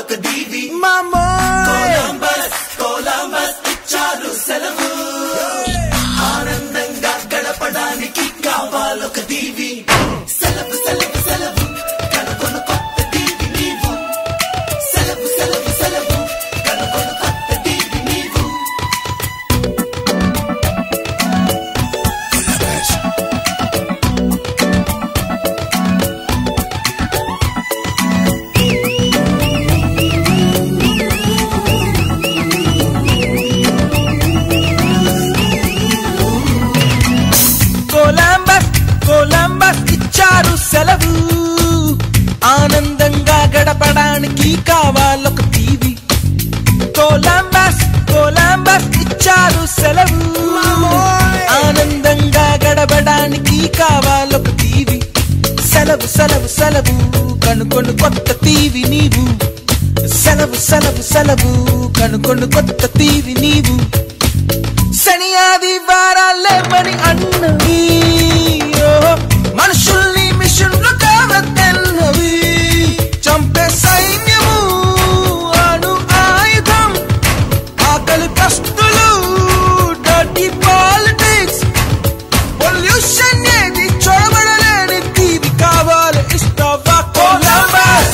కావాలొక దీవి మామోయ్ Columbus Columbus ఇచ్చారు సెలవు ఆనందంగా గడపడానికి కావాలొక దీవి సెలవు సెలవు సెలవు కనుకొను కొత్త దీవి నీవు సెలవు సెలవు సెలవు కనుకొను కొత్త దీవి నీవు కొలంబస్ కొలంబస్ ఇచ్చారు సెలవు ఆనందంగా గడపడానికి కావాలొక టీవీ కొలంబస్ కొలంబస్ ఇచ్చారు సెలవు ఆనందంగా గడపడానికి కావాలొక టీవీ సెలవు సెలవు సెలవు కనుకొను కొత్త టీవీ నీవు సెలవు సెలవు సెలవు కనుకొను కొత్త టీవీ నీవు శని ఆదివారాలే పని అన్నవి ఓ, మనుషుల్ని మిషన్లు కావద్దన్నవి చంపే సైన్యము అణు ఆయుధం ఆకలి కస్తులు డర్టీ పాలిటిక్స్ పొల్యూషన్ ఏది చూడబడలేని తీవి కావాలి ఇస్తావా కొలంబస్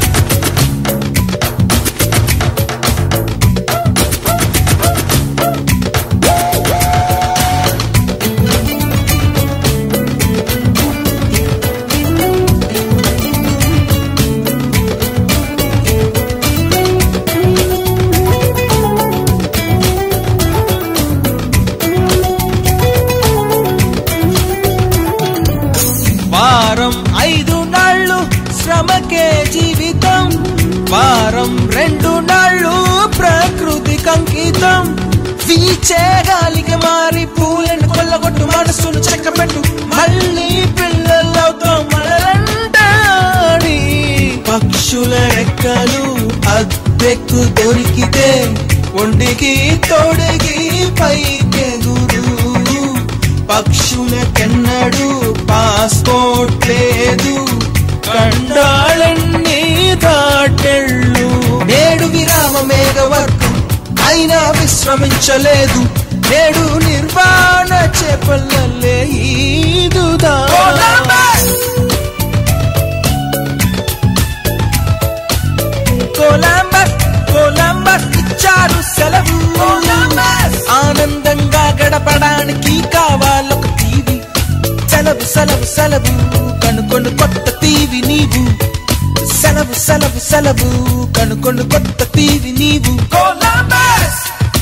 వారం ఐదు నాళ్ళు శ్రమకే జీవితం వారం రెండు నాళ్ళు ప్రకృతి కంకితం వీచే గాలికి మారి పూలను కొల్లగొట్టు మనసును చెక్కపెట్టు మళ్ళీ పిల్లలవుతాం మనలంటాడి పక్షుల రెక్కలు అద్దెకు దొరికితే ఒంటికి తోడికి పైకెగురు పక్షులకెన్నడు పాస్పోర్ట్ లేదు కండాళన్ని దాటెళ్ళు నేడు విరామ మేఘవర్గం అయినా విశ్రమించలేదు నేడు నిర్వాణ చేపల్లలే ఈదుదా కొలంబస్ కొలంబస్ ఇచ్చారు సెలవు ఆనందంగా గడపడానికి కావాలొక టీవీ సెలవు సెలవు సెలవు కనుకొను కొత్త టీవీ నీవు సెలవు సెలవు సెలవు కనుకొను కొత్త టీవీ నీవు కొలంబస్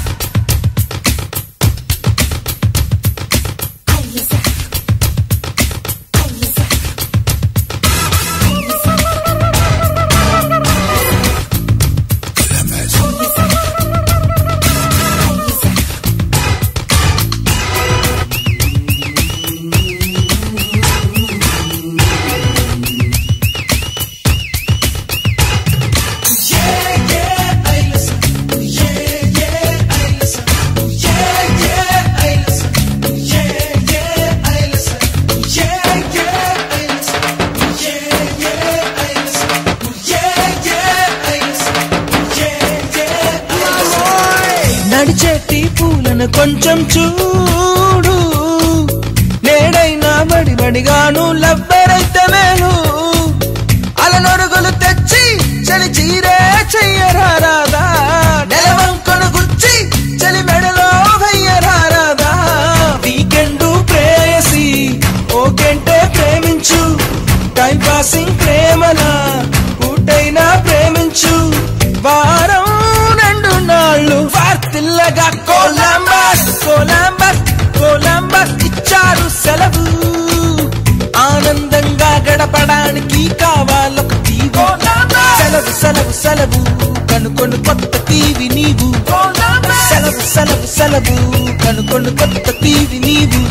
నడిచేటి పూలను కొంచెం చూడు నేడైనా బడి బడిగాను లబ్బెరైతే మేలు అలనొరుగులు తెచ్చి చలి చీరే చెయ్యరాదా నెలవంకను గుచ్చి చలి మెడలో వెయ్యరాదా వీకెండ్ ప్రేయసి ఓకెంటే ప్రేమించు టైం పాసింగ్ ప్రేమల పూటైనా ప్రేమించు వారం రెండు నాళ్ళు వార్తిల్లగా కొలంబస్ కొలంబస్ కొలంబస్ ఇచ్చారు సెలవు ఆనందంగా గడపడానికి కావాలొక టీవీ సెలవు సెలవు సెలవు కనుకొను కొత్త టీవీ నీవు సెలవు సెలవు సెలవు కనుకొను కొత్త టీవీ నీవు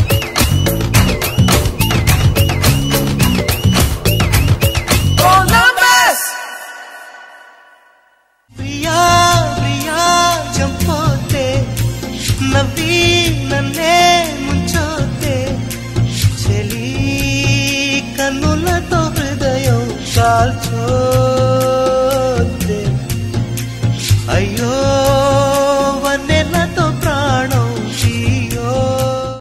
కొలంబస్ ప్రియా ప్రియా చంపోతే నవ్వి నన్నే ముంచోతే చెలి కన్నులతో హృదయం కాల్చోతే అయ్యో